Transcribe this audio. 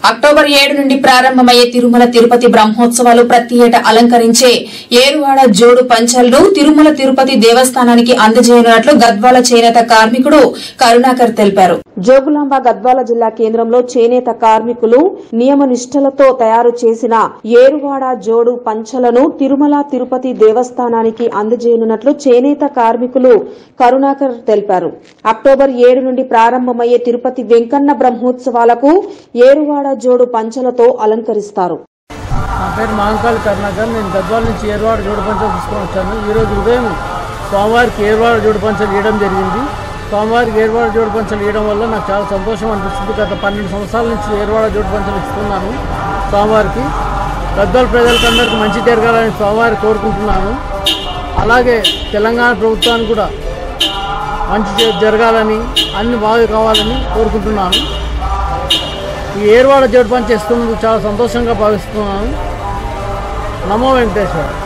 October ఏడు నుండి ప్రారంభమయ్యే తిరుమల తిరుపతి బ్రహ్మోత్సవాలు ప్రతి ఏటా అలంకరించే ఏరువాడ జోడు పంచాలను తిరుమల తిరుపతి దేవస్థానానికి అందజేయనున్నట్లు గద్వాల చేనేత కార్మికుడు కరుణాకర్ తెలిపారు జోగులాంబ గద్వాల జిల్లా కేంద్రంలో చేనేత కార్మికులు నియమ నిష్టలతో తయారు చేసిన ఏరువాడ జోడు పంచలను తిరుమల తిరుపతి దేవస్థానానికి అందజేయనున్నట్లు చేనేత కార్మికులు కరుణాకర్ తెలిపారు అక్టోబర్ ఏడు నుండి ప్రారంభమయ్యే తిరుపతి వెంకన్న బ్రహ్మోత్సవాలకు ఏరువాడ జోడు పంచలతో అలంకరిస్తారు నా పేరు మహంకాళి కరుణాకర్ నేను గద్వాల నుంచి ఏర్వాడ జోడు పంచలు తీసుకొని వచ్చాను ఈరోజు ఉదయం స్వామివారికి ఏర్వాడ జోడు పంచలు ఇవ్వడం జరిగింది స్వామివారికి ఏర్వాడ జోడు పంచలు ఇవ్వడం వల్ల నాకు చాలా సంతోషం అనిపిస్తుంది గత పన్నెండు సంవత్సరాల నుంచి ఏర్వాడ జోడు పంచలు ఇస్తున్నాను స్వామివారికి గద్వాల ప్రజలకు అందరికీ మంచి జరగాలని స్వామివారికి కోరుకుంటున్నాను అలాగే తెలంగాణ ప్రభుత్వానికి కూడా మంచి జ- జరగాలని అన్ని బాగా కావాలని కోరుకుంటున్నాను ఈ ఏర్వాడ జోడు పని చేస్తున్నందుకు చాలా సంతోషంగా భావిస్తున్నాను నమో వెంకటేశ్వర